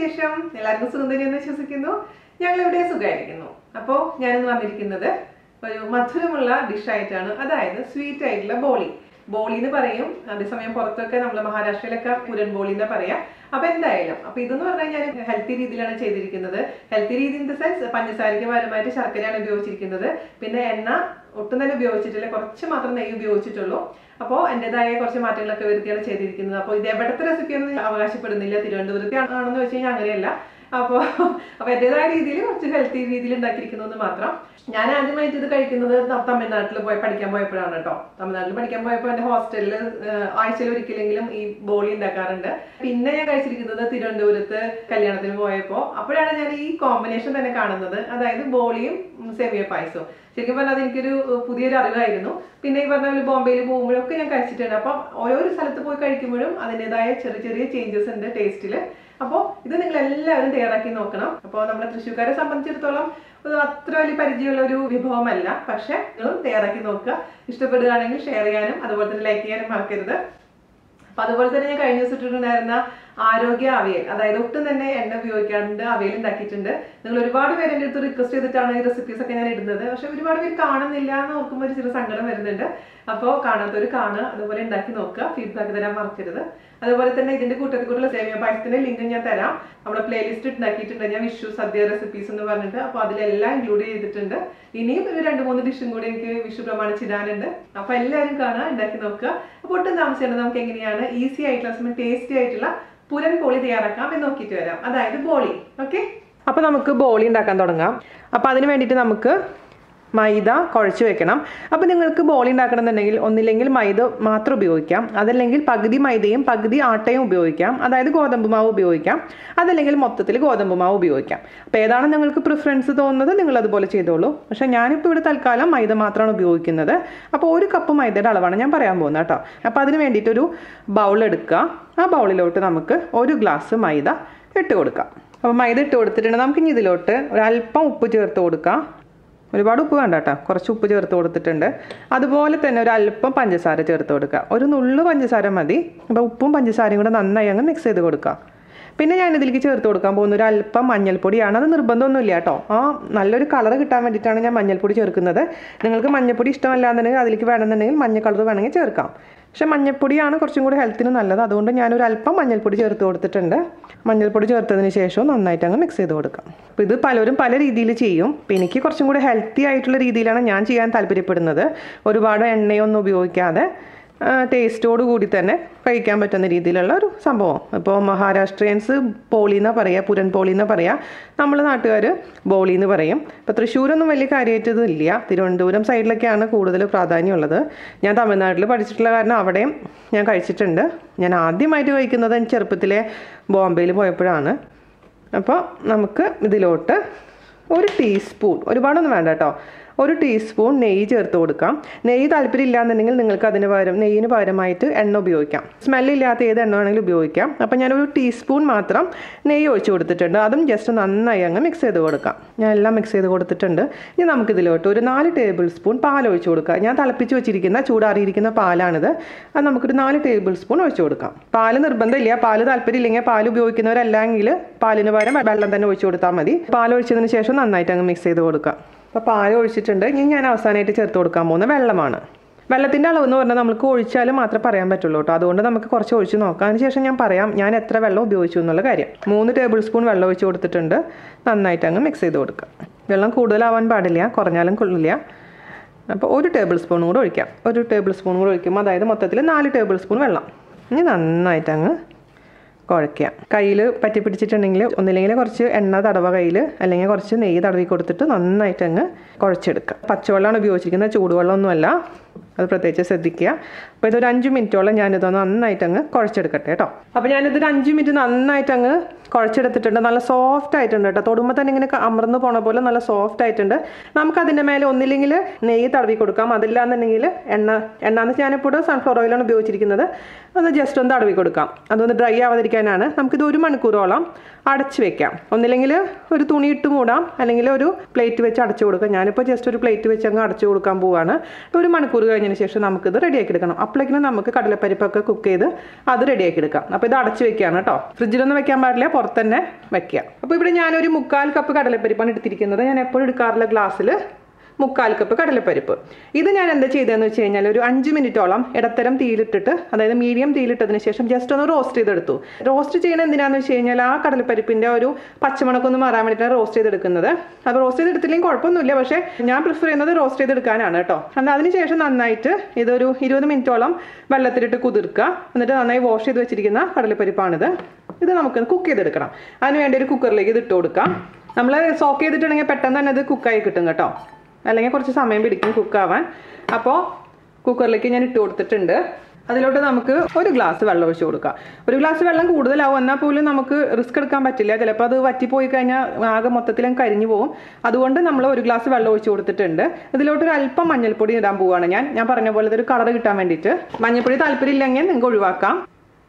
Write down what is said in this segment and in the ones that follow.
വിശേഷം എല്ലാവർക്കും സുഖം തന്നെയെന്ന് വിശ്വസിക്കുന്നു ഞങ്ങൾ ഇവിടെ സുഖമായിരിക്കുന്നു അപ്പോൾ ഞാനിന്ന് വന്നിരിക്കുന്നത് ഒരു മധുരമുള്ള ഡിഷായിട്ടാണ് അതായത് സ്വീറ്റ് ആയിട്ടുള്ള ബോളി ബോളി എന്ന് പറയും അതേസമയം പുറത്തൊക്കെ നമ്മൾ മഹാരാഷ്ട്രയിലൊക്കെ പുരൻ ബോളി എന്ന് പറയാം അപ്പൊ എന്തായാലും അപ്പൊ ഇതെന്ന് പറഞ്ഞാൽ ഞാൻ ഹെൽത്തി രീതിയിലാണ് ചെയ്തിരിക്കുന്നത് ഹെൽത്തി രീതി ഇൻ ദ സെൻസ് പഞ്ചസാരയ്ക്ക് പകരമായിട്ട് ശർക്കരയാണ് ഉപയോഗിച്ചിരിക്കുന്നത് പിന്നെ എണ്ണ ഒട്ടും തന്നെ ഉപയോഗിച്ചിട്ടില്ല കുറച്ച് മാത്രം നെയ്യ് ഉപയോഗിച്ചിട്ടുള്ളൂ അപ്പോൾ എൻ്റെതായ കുറച്ച് മാറ്റങ്ങളൊക്കെ വരുത്തിയാണ് ചെയ്തിരിക്കുന്നത് അപ്പോൾ ഇത് എവിടത്തെ റെസിപ്പിയൊന്നും അവകാശപ്പെടുന്നില്ല തിരുവനന്തപുരത്തെ ആണെന്ന് വെച്ച് കഴിഞ്ഞാൽ അങ്ങനെയല്ല അപ്പോൾ അപ്പോൾ എൻ്റെതായ രീതിയിൽ കുറച്ച് ഹെൽത്തി രീതിയിൽ ഉണ്ടാക്കിയിരിക്കുന്നത് മാത്രം ഞാൻ ആദ്യമായിട്ട് ഇത് കഴിക്കുന്നത് ത- തമിഴ്നാട്ടിൽ പോയി പഠിക്കാൻ പോയപ്പോഴാണ് കേട്ടോ തമിഴ്നാട്ടിൽ പഠിക്കാൻ പോയപ്പോൾ എൻ്റെ ഹോസ്റ്റലിൽ ആഴ്ചയിൽ ഒരിക്കലെങ്കിലും ഈ ബോളി ഉണ്ടാക്കാറുണ്ട് പിന്നെ ഞാൻ കഴിച്ചിരിക്കുന്നത് തിരുവനന്തപുരത്ത് കല്യാണത്തിന് പോയപ്പോൾ അപ്പോഴാണ് ഞാൻ ഈ കോമ്പിനേഷൻ തന്നെ കാണുന്നത് അതായത് ബോളിയും ഉം, സേമിയ പായസവും ശരിക്കും പറഞ്ഞാൽ അതെനിക്കൊരു ഏഹ്, പുതിയൊരു അറിവായിരുന്നു പിന്നെ ഈ പറഞ്ഞ പോലെ ബോംബെയിൽ പോകുമ്പോഴൊക്കെ ഞാൻ കഴിച്ചിട്ടുണ്ട് അപ്പം ഓരോരോ സ്ഥലത്ത് പോയി കഴിക്കുമ്പോഴും അതിൻ്റെതായ ചെറിയ ചെറിയ ചേഞ്ചസ് ഉണ്ട് ടേസ്റ്റിൽ അപ്പോൾ ഇത് നിങ്ങൾ എല്ലാവരും തയ്യാറാക്കി നോക്കണം അപ്പോൾ നമ്മുടെ തൃശ്ശൂർക്കാരെ സംബന്ധിച്ചിടത്തോളം ഇത് അത്ര വലിയ പരിചയമുള്ള ഒരു വിഭവമല്ല പക്ഷെ നിങ്ങളും തയ്യാറാക്കി നോക്കുക ഇഷ്ടപ്പെടുകയാണെങ്കിൽ ഷെയർ ചെയ്യാനും അതുപോലെ തന്നെ ലൈക്ക് ചെയ്യാനും മറക്കരുത് അപ്പൊ അതുപോലെ തന്നെ ഞാൻ കഴിഞ്ഞ ദിവസം ഇട്ടിട്ടുണ്ടായിരുന്ന ആരോഗ്യ അവിയൽ അതായത് ഒട്ടും തന്നെ എണ്ണ ഉപയോഗിക്കാണ്ട് അവിയൽ ഉണ്ടാക്കിയിട്ടുണ്ട് നിങ്ങൾ ഒരുപാട് പേര് എൻ്റെ അടുത്ത് റിക്വസ്റ്റ് ചെയ്തിട്ടാണ് ഈ റെസിപ്പീസ് ഒക്കെ ഞാൻ ഇടുന്നത് പക്ഷെ ഒരുപാട് പേര് കാണുന്നില്ല എന്ന് ഓർക്കുമ്പോൾ ഒരു ചെറിയ സങ്കടം വരുന്നുണ്ട് അപ്പോൾ കാണാത്തവർ കാണുക അതുപോലെ ഉണ്ടാക്കി നോക്കുക ഫീഡ്ബാക്ക് തരാൻ മറക്കരുത് അതുപോലെ തന്നെ ഇതിന്റെ കൂട്ടത്തിൽ കൂട്ടുള്ള സേമിയ പായസത്തിന്റെ ലിങ്ക് ഞാൻ തരാം നമ്മുടെ പ്ലേലിസ്റ്റ് ഉണ്ടാക്കിയിട്ടുണ്ട് ഞാൻ വിഷു സദ്യ റെസിപ്പീസ് എന്ന് പറഞ്ഞിട്ട് അപ്പോൾ അതിലെല്ലാം ഇൻക്ലൂഡ് ചെയ്തിട്ടുണ്ട് ഇനിയും ഒരു രണ്ട് മൂന്ന് ഡിഷും കൂടി എനിക്ക് വിഷു പ്രമാണിച്ച് ഇടാനുണ്ട് അപ്പോൾ എല്ലാവരും കാണുക ഉണ്ടാക്കി നോക്കുക അപ്പോൾ ഒട്ടും താമസിക്കേണ്ടത് നമുക്ക് എങ്ങനെയാണ് ഈസി ആയിട്ടുള്ള സമയം ടേസ്റ്റി ആയിട്ടുള്ള പുരൻ പോളി തയ്യാറാക്കാം എന്ന് നോക്കിയിട്ട് വരാം അതായത് ബോളി ഓക്കെ അപ്പോൾ നമുക്ക് ബോളി ഉണ്ടാക്കാൻ തുടങ്ങാം അപ്പോൾ അതിന് വേണ്ടിയിട്ട് നമുക്ക് മൈദ കുഴച്ച് വെക്കണം അപ്പോൾ നിങ്ങൾക്ക് ബോളി ഉണ്ടാക്കണമെന്നുണ്ടെങ്കിൽ ഒന്നില്ലെങ്കിൽ മൈദ മാത്രം ഉപയോഗിക്കാം അതല്ലെങ്കിൽ പകുതി മൈദയും പകുതി ആട്ടയും ഉപയോഗിക്കാം അതായത് ഗോതമ്പ് മാവ് ഉപയോഗിക്കാം അതല്ലെങ്കിൽ മൊത്തത്തിൽ ഗോതമ്പ് മാവ് ഉപയോഗിക്കാം അപ്പോൾ ഏതാണ് നിങ്ങൾക്ക് പ്രിഫറൻസ് തോന്നുന്നത് നിങ്ങൾ അതുപോലെ ചെയ്തോളൂ പക്ഷേ ഞാനിപ്പോൾ ഇവിടെ തൽക്കാലം മൈദ മാത്രമാണ് ഉപയോഗിക്കുന്നത് അപ്പോൾ ഒരു കപ്പ് മൈദയുടെ അളവാണ് ഞാൻ പറയാൻ പോകുന്നത് കേട്ടോ അപ്പോൾ അതിന് വേണ്ടിയിട്ടൊരു ബൗൾ എടുക്കുക ആ ബൗളിലോട്ട് നമുക്ക് ഒരു ഗ്ലാസ് മൈദ ഇട്ട് കൊടുക്കാം അപ്പോൾ മൈദ ഇട്ട് കൊടുത്തിട്ടുണ്ട് നമുക്കിനി ഇതിലോട്ട് ഒരല്പം ഉപ്പ് ചേർത്ത് കൊടുക്കാം ഒരുപാട് ഉപ്പ് വേണ്ട കേട്ടോ കുറച്ച് ഉപ്പ് ചേർത്ത് കൊടുത്തിട്ടുണ്ട് അതുപോലെ തന്നെ ഒരു അല്പം പഞ്ചസാര ചേർത്ത് കൊടുക്കുക ഒരു നുള്ളു പഞ്ചസാര മതി അപ്പോൾ ഉപ്പും പഞ്ചസാരയും കൂടെ നന്നായി അങ്ങ് മിക്സ് ചെയ്ത് കൊടുക്കുക പിന്നെ ഞാൻ ഇതിലേക്ക് ചേർത്ത് കൊടുക്കാൻ പോകുന്ന ഒരു അല്പം മഞ്ഞൾപ്പൊടിയാണ് അത് നിർബന്ധമൊന്നുമില്ല കേട്ടോ ആ നല്ലൊരു കളർ കിട്ടാൻ വേണ്ടിയിട്ടാണ് ഞാൻ മഞ്ഞൾപ്പൊടി ചേർക്കുന്നത് നിങ്ങൾക്ക് മഞ്ഞൾപ്പൊടി ഇഷ്ടമല്ലാന്നുണ്ടെങ്കിൽ അതിലേക്ക് വേണമെന്നുണ്ടെങ്കിൽ മഞ്ഞ കളർ വേണമെങ്കിൽ ചേർക്കാം പക്ഷെ മഞ്ഞൾപ്പൊടിയാണ് കുറച്ചും കൂടി ഹെൽത്തിന് നല്ലത് അതുകൊണ്ട് ഞാനൊരു അല്പം മഞ്ഞൾപ്പൊടി ചേർത്ത് കൊടുത്തിട്ടുണ്ട് മഞ്ഞൾപ്പൊടി ചേർത്തതിന് ശേഷം നന്നായിട്ട് അങ്ങ് മിക്സ് ചെയ്ത് കൊടുക്കാം അപ്പോൾ ഇത് പലരും പല രീതിയിൽ ചെയ്യും അപ്പോൾ എനിക്ക് കുറച്ചും കൂടി ഹെൽത്തി ആയിട്ടുള്ള രീതിയിലാണ് ഞാൻ ചെയ്യാൻ താല്പര്യപ്പെടുന്നത് ഒരുപാട് എണ്ണയൊന്നും ഉപയോഗിക്കാതെ ടേസ്റ്റോട് കൂടി തന്നെ കഴിക്കാൻ പറ്റുന്ന രീതിയിലുള്ള ഒരു സംഭവം ഇപ്പോൾ മഹാരാഷ്ട്രിയൻസ് പോളി എന്നാ പറയുക പുരൻ പോളി എന്നാ പറയുക നമ്മൾ നാട്ടുകാർ ബോളി എന്ന് പറയും ഇപ്പോൾ തൃശ്ശൂരൊന്നും വലിയ കാര്യമായിട്ട് ഇതില്ല തിരുവനന്തപുരം സൈഡിലൊക്കെയാണ് കൂടുതൽ പ്രാധാന്യമുള്ളത് ഞാൻ തമിഴ്നാട്ടിൽ പഠിച്ചിട്ടുള്ള കാരണം അവിടെയും ഞാൻ കഴിച്ചിട്ടുണ്ട് ഞാൻ ആദ്യമായിട്ട് കഴിക്കുന്നത് എൻ്റെ ചെറുപ്പത്തിലെ ബോംബെയിൽ പോയപ്പോഴാണ് അപ്പോൾ നമുക്ക് ഇതിലോട്ട് ഒരു ടീസ്പൂൺ ഒരുപാടൊന്നും വേണ്ട കേട്ടോ ഒരു ടീസ്പൂൺ നെയ്യ് ചേർത്ത് കൊടുക്കാം നെയ്യ് താല്പര്യം ഇല്ലാന്നുണ്ടെങ്കിൽ നിങ്ങൾക്ക് അതിന് പകരം നെയ്യിന് പകരമായിട്ട് എണ്ണ ഉപയോഗിക്കാം സ്മെല്ലില്ലാത്ത ഏത് എണ്ണ വേണമെങ്കിലും ഉപയോഗിക്കാം അപ്പം ഞാനൊരു ടീസ്പൂൺ മാത്രം നെയ്യ് ഒഴിച്ച് കൊടുത്തിട്ടുണ്ട് അതും ജസ്റ്റ് നന്നായി അങ്ങ് മിക്സ് ചെയ്ത് കൊടുക്കാം ഞാൻ എല്ലാം മിക്സ് ചെയ്ത് കൊടുത്തിട്ടുണ്ട് ഇനി നമുക്കിതിലോട്ട് ഒരു നാല് ടേബിൾ സ്പൂൺ പാൽ ഒഴിച്ച് കൊടുക്കാം ഞാൻ തിളപ്പിച്ച് വെച്ചിരിക്കുന്ന ചൂടാറിയിരിക്കുന്ന പാലാണിത് അത് നമുക്കൊരു നാല് ടേബിൾ സ്പൂൺ ഒഴിച്ച് കൊടുക്കാം പാല് നിർബന്ധമില്ല പാല് താല്പര്യം ഇല്ലെങ്കിൽ പാൽ ഉപയോഗിക്കുന്നവരല്ലെങ്കിൽ പാലിന് പകരം വെള്ളം തന്നെ ഒഴിച്ച് കൊടുത്താൽ മതി പാൽ ഒഴിച്ചതിന് ശേഷം നന്നായിട്ട് അങ്ങ് മിക്സ് ചെയ്ത് കൊടുക്കാം അപ്പോൾ പാൽ ഒഴിച്ചിട്ടുണ്ട് ഇനി ഞാൻ അവസാനമായിട്ട് ചേർത്ത് കൊടുക്കാൻ പോകുന്ന വെള്ളമാണ് വെള്ളത്തിൻ്റെ അളവ് എന്ന് പറഞ്ഞാൽ നമുക്ക് ഒഴിച്ചാൽ മാത്രമേ പറയാൻ പറ്റുള്ളൂ കേട്ടോ അതുകൊണ്ട് നമുക്ക് കുറച്ച് ഒഴിച്ച് നോക്കാം അതിന് ശേഷം ഞാൻ പറയാം ഞാൻ എത്ര വെള്ളം ഉപയോഗിച്ചു എന്നുള്ള കാര്യം മൂന്ന് ടേബിൾ സ്പൂൺ വെള്ളം ഒഴിച്ച് കൊടുത്തിട്ടുണ്ട് നന്നായിട്ട് അങ്ങ് മിക്സ് ചെയ്ത് കൊടുക്കുക വെള്ളം കൂടുതലാവാൻ പാടില്ല കുറഞ്ഞാലും കൊള്ളില്ല അപ്പോൾ ഒരു ടേബിൾ സ്പൂൺ കൂടെ ഒഴിക്കാം ഒരു ടേബിൾ സ്പൂൺ കൂടെ ഒഴിക്കുമ്പോൾ അതായത് മൊത്തത്തിൽ നാല് ടേബിൾ സ്പൂൺ വെള്ളം ഇനി നന്നായിട്ട് അങ്ങ് കുഴയ്ക്കുക കയ്യിൽ പറ്റി പിടിച്ചിട്ടുണ്ടെങ്കിൽ ഒന്നില്ലെങ്കിൽ കുറച്ച് എണ്ണ തടവ കയ്യിൽ അല്ലെങ്കിൽ കുറച്ച് നെയ്യ് തടവി കൊടുത്തിട്ട് നന്നായിട്ട് അങ്ങ് കുഴച്ചെടുക്കുക പച്ചവെള്ളമാണ് ഉപയോഗിച്ചിരിക്കുന്നത് ചൂടുവെള്ളമൊന്നുമല്ല അത് പ്രത്യേകിച്ച് ശ്രദ്ധിക്കുക അപ്പോൾ ഇതൊരു അഞ്ച് മിനിറ്റോളം ഞാനിത് നന്നായിട്ട് അങ്ങ് കുഴച്ചെടുക്കട്ടെ കേട്ടോ അപ്പോൾ ഞാനിതൊരു അഞ്ച് മിനിറ്റ് നന്നായിട്ട് അങ്ങ് കുഴച്ചെടുത്തിട്ടുണ്ട് നല്ല സോഫ്റ്റ് ആയിട്ടുണ്ട് കേട്ടോ തൊടുമ്പോൾ തന്നെ ഇങ്ങനെ അമർന്ന് പോണ പോലെ നല്ല സോഫ്റ്റ് ആയിട്ടുണ്ട് നമുക്ക് അതിൻ്റെ മേലെ ഒന്നില്ലെങ്കിൽ നെയ്യ് തടവി കൊടുക്കാം അതില്ലാന്നുണ്ടെങ്കിൽ എണ്ണ എണ്ണ എന്ന് ഞാനിപ്പോൾ സൺഫ്ലവർ ഓയിലാണ് ഉപയോഗിച്ചിരിക്കുന്നത് ഒന്ന് ജസ്റ്റ് ഒന്ന് തടവി കൊടുക്കാം അതൊന്ന് ഡ്രൈ ആവാതിരിക്കാനാണ് നമുക്കിത് ഒരു മണിക്കൂറോളം അടച്ച് വെക്കാം ഒന്നില്ലെങ്കിൽ ഒരു തുണി ഇട്ട് മൂടാം അല്ലെങ്കിൽ ഒരു പ്ലേറ്റ് വെച്ച് അടച്ചു കൊടുക്കാം ഞാനിപ്പോൾ ജസ്റ്റ് ഒരു പ്ലേറ്റ് വെച്ച് അങ്ങ് അടച്ചു കൊടുക്കാൻ പോവാണ് ഒരു മണിക്കൂർ കഴിഞ്ഞതിന് ശേഷം നമുക്കിത് റെഡിയാക്കി എടുക്കണം അപ്പോഴേക്കും നമുക്ക് കടലപ്പരിപ്പൊക്കെ കുക്ക് ചെയ്ത് അത് റെഡിയാക്കി എടുക്കാം അപ്പോൾ ഇത് അടച്ച് വെക്കുകയാണ് കേട്ടോ ഫ്രിഡ്ജിലൊന്നും വെക്കാൻ പാടില്ല പുറത്ത് തന്നെ വെക്കുക അപ്പോൾ ഇവിടെ ഞാനൊരു മുക്കാൽ കപ്പ് കടലപ്പരിപ്പാണ് എടുത്തിരിക്കുന്നത് ഞാൻ എപ്പോഴും എടുക്കാറുള്ള ഗ്ലാസ്സിൽ മുക്കാൽ കപ്പ് കടലപ്പരിപ്പ് ഇത് ഞാൻ എന്താ ചെയ്തതെന്ന് വെച്ച് കഴിഞ്ഞാൽ ഒരു അഞ്ച് മിനിറ്റോളം ഇടത്തരം തീയിലിട്ടിട്ട് അതായത് മീഡിയം തീയിലിട്ടതിന് ശേഷം ജസ്റ്റ് ഒന്ന് റോസ്റ്റ് ചെയ്തെടുത്തു റോസ്റ്റ് ചെയ്യണത് എന്തിനാന്ന് വെച്ച് കഴിഞ്ഞാൽ ആ കടലപ്പരിപ്പിൻ്റെ ഒരു പച്ചമണക്കൊന്ന് മാറാൻ വേണ്ടിയിട്ടാണ് റോസ്റ്റ് ചെയ്തെടുക്കുന്നത് അപ്പോൾ റോസ്റ്റ് ചെയ്തെടുത്തില്ലെങ്കിൽ കുഴപ്പമൊന്നുമില്ല പക്ഷേ ഞാൻ പ്രിഫർ ചെയ്യുന്നത് റോസ്റ്റ് ചെയ്തെടുക്കാനാണ് കേട്ടോ എന്നാൽ അതിനുശേഷം നന്നായിട്ട് ഇതൊരു ഇരുപത് മിനിറ്റോളം വെള്ളത്തിലിട്ട് കുതിർക്കുക എന്നിട്ട് നന്നായി വാഷ് ചെയ്ത് വെച്ചിരിക്കുന്ന കടലപ്പരിപ്പാണിത് ഇത് നമുക്ക് കുക്ക് ചെയ്തെടുക്കണം അതിന് വേണ്ടി ഒരു കുക്കറിലേക്ക് ഇത് ഇട്ട് കൊടുക്കാം നമ്മൾ സോക്ക് ചെയ്തിട്ടുണ്ടെങ്കിൽ പെട്ടെന്ന് തന്നെ ഇത് കുക്കായി കിട്ടും കേട്ടോ അല്ലെങ്കിൽ കുറച്ച് സമയം പിടിക്കും കുക്കാവാൻ അപ്പോൾ കുക്കറിലേക്ക് ഞാൻ ഇട്ട് കൊടുത്തിട്ടുണ്ട് അതിലോട്ട് നമുക്ക് ഒരു ഗ്ലാസ് വെള്ളം ഒഴിച്ച് കൊടുക്കാം ഒരു ഗ്ലാസ് വെള്ളം കൂടുതലാവും എന്നാൽ പോലും നമുക്ക് റിസ്ക് എടുക്കാൻ പറ്റില്ല ചിലപ്പോൾ അത് വറ്റിപ്പോയി കഴിഞ്ഞാൽ ആകെ മൊത്തത്തിലും കരിഞ്ഞു പോകും അതുകൊണ്ട് നമ്മൾ ഒരു ഗ്ലാസ് വെള്ളം ഒഴിച്ച് കൊടുത്തിട്ടുണ്ട് ഇതിലോട്ട് ഒരു അല്പം മഞ്ഞൾപ്പൊടി ഇടാൻ പോവുകയാണ് ഞാൻ ഞാൻ പറഞ്ഞ പോലെ ഇതൊരു കളർ കിട്ടാൻ വേണ്ടിയിട്ട് മഞ്ഞൾപ്പൊടി താല്പര്യമില്ലെങ്കിൽ നിങ്ങൾക്ക് ഒഴിവാക്കാം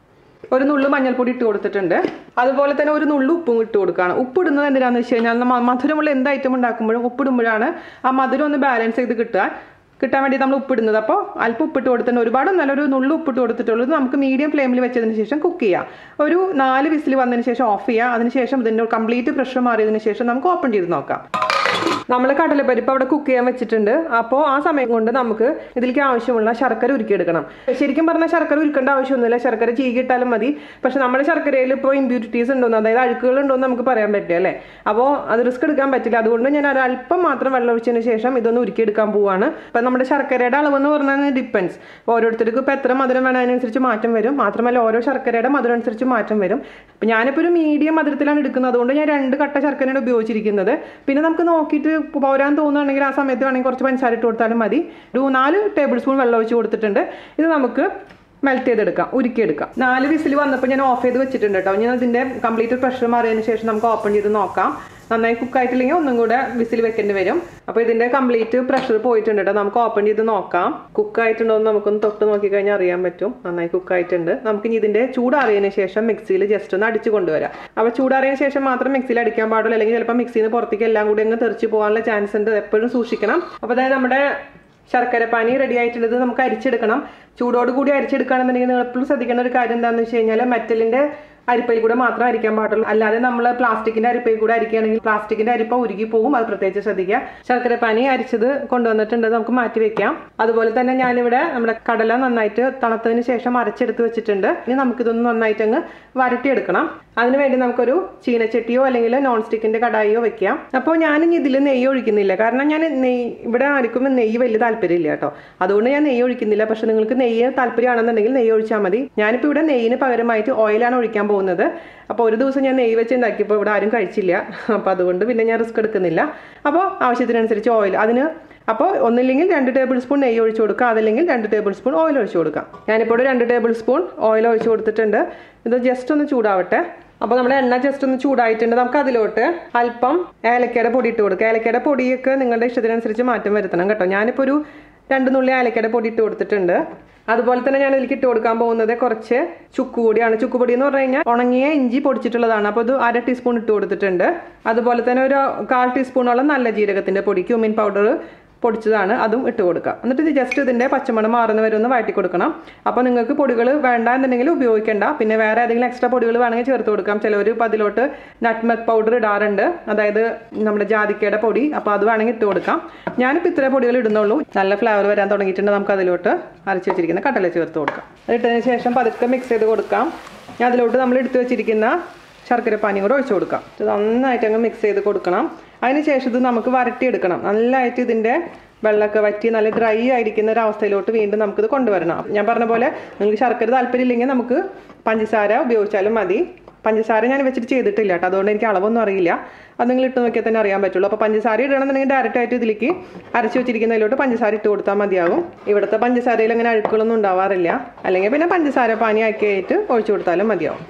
ഒരു നുള്ളു മഞ്ഞൾപ്പൊടി ഇട്ട് കൊടുത്തിട്ടുണ്ട് അതുപോലെ തന്നെ ഒരു നുള്ളു ഉപ്പും ഇട്ട് കൊടുക്കുകയാണ് ഉപ്പ് ഇടുന്നത് എന്തിനാന്ന് വെച്ച് കഴിഞ്ഞാൽ നമ്മ മധുരമുള്ള എന്ത് ഐറ്റം ഉണ്ടാക്കുമ്പോഴും ഉപ്പിടുമ്പോഴാണ് ആ മധുരം ഒന്ന് ബാലൻസ് ചെയ്ത് കിട്ടുക കിട്ടാൻ വേണ്ടി നമ്മൾ ഉപ്പിടുന്നത് അപ്പോൾ അല്പം ഉപ്പിട്ട് കൊടുത്തിട്ടുണ്ട് ഒരുപാട് നല്ലൊരു നുള്ളു ഉപ്പിട്ട് കൊടുത്തിട്ടുള്ളത് നമുക്ക് മീഡിയം ഫ്ലെയിമിൽ വെച്ചതിന് ശേഷം കുക്ക് ചെയ്യാം ഒരു നാല് വിസിൽ വന്നതിന് ശേഷം ഓഫ് ചെയ്യുക അതിനുശേഷം ഇതിൻ്റെ കംപ്ലീറ്റ് പ്രഷർ മാറിയതിന് ശേഷം നമുക്ക് ഓപ്പൺ ചെയ്ത് നോക്കാം നമ്മൾ കടലപ്പരിപ്പ് അവിടെ കുക്ക് ചെയ്യാൻ വെച്ചിട്ടുണ്ട് അപ്പോൾ ആ സമയം കൊണ്ട് നമുക്ക് ഇതിലേക്ക് ആവശ്യമുള്ള ശർക്കര ഉരുക്കിയെടുക്കണം ശരിക്കും പറഞ്ഞാൽ ശർക്കര ഉരുക്കേണ്ട ആവശ്യമൊന്നുമില്ല ശർക്കര ചീകിയിട്ടാലും മതി പക്ഷെ നമ്മുടെ ശർക്കരയിൽ ഇപ്പോൾ ഇമ്പ്യൂരിറ്റീസ് ഉണ്ടോന്ന് അതായത് അഴുക്കുകൾ ഉണ്ടോന്ന് നമുക്ക് പറയാൻ പറ്റില്ല അല്ലേ അപ്പോൾ അത് റിസ്ക് എടുക്കാൻ പറ്റില്ല അതുകൊണ്ട് ഞാൻ ഒരു അല്പം മാത്രം വെള്ളം ഒഴിച്ചതിന് ശേഷം ഇതൊന്ന് ഉരുക്കിയെടുക്കാൻ പോവാണ് അപ്പം നമ്മുടെ ശർക്കരയുടെ അളവെന്ന് പറഞ്ഞാൽ ഡിപ്പെൻസ് ഓരോരുത്തർക്കും ഇപ്പോൾ എത്ര മധുരം വേണം അതിനനുസരിച്ച് മാറ്റം വരും മാത്രമല്ല ഓരോ ശർക്കരയുടെ മധുരം അനുസരിച്ച് മാറ്റം വരും അപ്പം ഞാനിപ്പോൾ ഒരു മീഡിയം മധുരത്തിലാണ് എടുക്കുന്നത് അതുകൊണ്ട് ഞാൻ രണ്ട് കട്ട ശർക്കരയാണ് ഉപയോഗിച്ചിരിക്കുന്നത് പിന്നെ നമുക്ക് നോക്കിയിട്ട് പോരാൻ തോന്നുകയാണെങ്കിൽ ആ സമയത്ത് വേണമെങ്കിൽ കുറച്ച് പഞ്ചസാര ഇട്ട് കൊടുത്താലും മതി ഒരു നാല് ടേബിൾ സ്പൂൺ വെള്ളം ഒഴിച്ച് കൊടുത്തിട്ടുണ്ട് ഇത് നമുക്ക് മെൽറ്റ് ചെയ്തെടുക്കാം ഉരുക്കിയെടുക്കാം നാല് വിസിൽ വന്നപ്പോൾ ഞാൻ ഓഫ് ചെയ്ത് വെച്ചിട്ടുണ്ട് കേട്ടോ ഞാൻ അതിൻ്റെ കംപ്ലീറ്റ് പ്രഷർ മാറിയതിന് ശേഷം നമുക്ക് ഓപ്പൺ ചെയ്ത് നോക്കാം നന്നായി കുക്കായിട്ടില്ലെങ്കിൽ ഒന്നും കൂടെ വിസിൽ വെക്കേണ്ടി വരും അപ്പോൾ ഇതിൻ്റെ കംപ്ലീറ്റ് പ്രഷർ പോയിട്ടുണ്ട് കേട്ടോ നമുക്ക് ഓപ്പൺ ചെയ്ത് നോക്കാം കുക്കായിട്ടുണ്ടോ എന്ന് നമുക്കൊന്ന് തൊട്ട് നോക്കിക്കഴിഞ്ഞാൽ അറിയാൻ പറ്റും നന്നായി കുക്കായിട്ടുണ്ട് നമുക്ക് ഇനി ഇതിൻ്റെ ചൂടാറിയതിന് ശേഷം മിക്സിയിൽ ജസ്റ്റ് ഒന്ന് അടിച്ച് കൊണ്ടുവരാം അപ്പോൾ ചൂടാറിയതിന് ശേഷം മാത്രം മിക്സിയിൽ അടിക്കാൻ പാടുള്ളൂ അല്ലെങ്കിൽ ചിലപ്പോൾ മിക്സിയിൽ നിന്ന് പുറത്തേക്ക് എല്ലാം കൂടി അങ്ങ് തെറിച്ച് പോകാനുള്ള ചാൻസ് ഉണ്ട് എപ്പോഴും സൂക്ഷിക്കണം അപ്പോൾ അതായത് നമ്മുടെ ശർക്കര പാനി റെഡി ആയിട്ടുള്ളത് നമുക്ക് അരിച്ചെടുക്കണം ചൂടോട് കൂടി അരിച്ചെടുക്കുകയാണെന്നുണ്ടെങ്കിൽ നിങ്ങൾ എപ്പോഴും ശ്രദ്ധിക്കേണ്ട ഒരു കാര്യം എന്താണെന്ന് വെച്ച് കഴിഞ്ഞാൽ മെറ്റലിന്റെ അരിപ്പയിൽ കൂടെ മാത്രം അരിക്കാൻ പാടുള്ളൂ അല്ലാതെ നമ്മൾ പ്ലാസ്റ്റിക്കിന്റെ അരിപ്പയിൽ കൂടെ അരിക്കുകയാണെങ്കിൽ പ്ലാസ്റ്റിക്കിന്റെ അരിപ്പ ഉരുകി പോകും അത് പ്രത്യേകിച്ച് ശ്രദ്ധിക്കുക ശർക്കര പാനി അരിച്ചത് കൊണ്ടുവന്നിട്ടുണ്ട് നമുക്ക് മാറ്റി വെക്കാം അതുപോലെ തന്നെ ഞാനിവിടെ നമ്മുടെ കടല നന്നായിട്ട് തണുത്തതിന് ശേഷം അരച്ചെടുത്ത് വെച്ചിട്ടുണ്ട് ഇനി നമുക്കിതൊന്ന് നന്നായിട്ട് അങ്ങ് വരട്ടിയെടുക്കണം അതിനുവേണ്ടി നമുക്കൊരു ചീനച്ചട്ടിയോ അല്ലെങ്കിൽ നോൺ സ്റ്റിക്കിന്റെ കടായിയോ വെക്കാം അപ്പോൾ ഞാനിനി ഇതിൽ നെയ്യ് ഒഴിക്കുന്നില്ല കാരണം ഞാൻ നെയ്യ് ഇവിടെ ആർക്കും നെയ്യ് വലിയ താല്പര്യമില്ല കേട്ടോ അതുകൊണ്ട് ഞാൻ നെയ്യ് ഒഴിക്കുന്നില്ല പക്ഷെ നിങ്ങൾക്ക് നെയ്യ് താല്പര്യമാണെന്നുണ്ടെങ്കിൽ നെയ്യ് ഒഴിച്ചാൽ മതി ഞാനിപ്പോൾ ഇവിടെ നെയ്യിന് പകരമായിട്ട് ഓയിലാണ് ഒഴിക്കാൻ പോകുന്നത് അപ്പോൾ ഒരു ദിവസം ഞാൻ നെയ്യ് വെച്ച് ഉണ്ടാക്കിയപ്പോൾ ഇവിടെ ആരും കഴിച്ചില്ല അപ്പോൾ അതുകൊണ്ട് പിന്നെ ഞാൻ റിസ്ക് എടുക്കുന്നില്ല അപ്പോൾ ആവശ്യത്തിനനുസരിച്ച് ഓയിൽ അതിന് അപ്പോൾ ഒന്നില്ലെങ്കിൽ രണ്ട് ടേബിൾ സ്പൂൺ നെയ്യ് ഒഴിച്ചു കൊടുക്കുക അതല്ലെങ്കിൽ രണ്ട് ടേബിൾ സ്പൂൺ ഓയിൽ ഒഴിച്ചു കൊടുക്കാം ഞാനിപ്പോൾ ഒരു രണ്ട് ടേബിൾ സ്പൂൺ ഓയിൽ ഒഴിച്ചു കൊടുത്തിട്ടുണ്ട് ഇത് ജസ്റ്റ് ഒന്ന് ചൂടാവട്ടെ അപ്പോൾ നമ്മുടെ എണ്ണ ജസ്റ്റ് ഒന്ന് ചൂടായിട്ടുണ്ട് നമുക്ക് അതിലോട്ട് അല്പം ഏലക്കയുടെ പൊടി ഇട്ട് കൊടുക്കുക ഏലക്കയുടെ പൊടിയൊക്കെ നിങ്ങളുടെ ഇഷ്ടത്തിനനുസരിച്ച് മാറ്റം വരുത്തണം കേട്ടോ ഞാനിപ്പോൾ ഒരു രണ്ട് നുള്ളി ഏലക്കയുടെ പൊടി ഇട്ട് കൊടുത്തിട്ടുണ്ട് അതുപോലെ തന്നെ ഞാൻ ഇതിലേക്ക് ഇട്ട് കൊടുക്കാൻ പോകുന്നത് കുറച്ച് ചുക്കുപൊടിയാണ് ചുക്കുപൊടി എന്ന് പറഞ്ഞു കഴിഞ്ഞാൽ ഉണങ്ങിയ ഇഞ്ചി പൊടിച്ചിട്ടുള്ളതാണ് അപ്പോൾ ഇത് അര ടീസ്പൂൺ ഇട്ട് കൊടുത്തിട്ടുണ്ട് അതുപോലെ തന്നെ ഒരു കാൽ ടീസ്പൂണോളം നല്ല ജീരകത്തിന്റെ പൊടി ക്യൂമിൻ പൗഡർ പൊടിച്ചതാണ് അതും ഇട്ട് കൊടുക്കുക എന്നിട്ട് ഇത് ജസ്റ്റ് ഇതിന്റെ പച്ചമണം മാറുന്ന വരെ ഒന്ന് വഴറ്റി കൊടുക്കണം അപ്പോൾ നിങ്ങൾക്ക് പൊടികൾ വേണ്ട എന്നുണ്ടെങ്കിൽ ഉപയോഗിക്കേണ്ട പിന്നെ വേറെ ഏതെങ്കിലും എക്സ്ട്രാ പൊടികൾ വേണമെങ്കിൽ ചേർത്ത് കൊടുക്കാം ചിലവർ ഇപ്പോൾ അതിലോട്ട് നട്ട്മക് പൗഡർ ഇടാറുണ്ട് അതായത് നമ്മുടെ ജാതിക്കയുടെ പൊടി അപ്പോൾ അത് വേണമെങ്കിൽ ഇട്ട് കൊടുക്കാം ഞാനിപ്പോൾ ഇത്രയും പൊടികൾ ഇടുന്നുള്ളൂ നല്ല ഫ്ലേവർ വരാൻ തുടങ്ങിയിട്ടുണ്ട് നമുക്ക് അതിലോട്ട് അരച്ച് വെച്ചിരിക്കുന്ന കടല ചേർത്ത് കൊടുക്കാം ഇട്ടതിന് ശേഷം പതുക്കെ മിക്സ് ചെയ്ത് കൊടുക്കാം ഞാൻ അതിലോട്ട് നമ്മൾ എടുത്തു വെച്ചിരിക്കുന്ന ശർക്കര പാനിയും കൂടെ ഒഴിച്ചു കൊടുക്കാം ഇത് നന്നായിട്ട് അങ്ങ് മിക്സ് ചെയ്ത് കൊടുക്കണം അതിന് ശേഷം ഇത് നമുക്ക് വരട്ടിയെടുക്കണം നല്ലതായിട്ട് ഇതിൻ്റെ വെള്ളമൊക്കെ വറ്റി നല്ല ഡ്രൈ ആയിരിക്കുന്ന ഒരു അവസ്ഥയിലോട്ട് വീണ്ടും നമുക്കിത് കൊണ്ടുവരണം ഞാൻ പറഞ്ഞ പോലെ നിങ്ങൾക്ക് ശർക്കര താല്പര്യമില്ലെങ്കിൽ നമുക്ക് പഞ്ചസാര ഉപയോഗിച്ചാലും മതി പഞ്ചസാര ഞാൻ വെച്ചിട്ട് ചെയ്തിട്ടില്ല കേട്ടോ അതുകൊണ്ട് എനിക്ക് അളവൊന്നും അറിയില്ല അത് നിങ്ങൾ ഇട്ട് നോക്കിയാൽ തന്നെ അറിയാൻ പറ്റുള്ളൂ അപ്പോൾ പഞ്ചസാര ഇടണമെന്നുണ്ടെങ്കിൽ ഡയറക്റ്റ് ആയിട്ട് ഇതിലേക്ക് അരച്ച് വെച്ചിരിക്കുന്നതിലോട്ട് പഞ്ചസാര ഇട്ട് കൊടുത്താൽ മതിയാകും ഇവിടുത്തെ പഞ്ചസാരയിൽ അങ്ങനെ അഴുക്കുകളൊന്നും ഉണ്ടാവാറില്ല അല്ലെങ്കിൽ പിന്നെ പഞ്ചസാര പാനി ആക്കിയായിട്ട് ഒഴിച്ചു കൊടുത്താലും മതിയാവും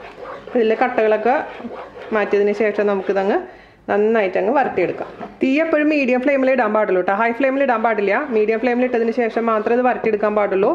ഇതിലെ കട്ടകളൊക്കെ മാറ്റിയതിന് ശേഷം നമുക്കിതങ്ങ് നന്നായിട്ട് അങ്ങ് വരട്ടിയെടുക്കാം തീ എപ്പോഴും മീഡിയം ഫ്ലെയിമിൽ ഇടാൻ പാടുള്ളൂ കേട്ടോ ഹൈ ഫ്ലെയിമിൽ ഇടാൻ പാടില്ല മീഡിയം ഫ്ലെയിമിൽ ഇട്ടതിന് ശേഷം മാത്രമേ ഇത് വരട്ടിയെടുക്കാൻ പാടുള്ളൂ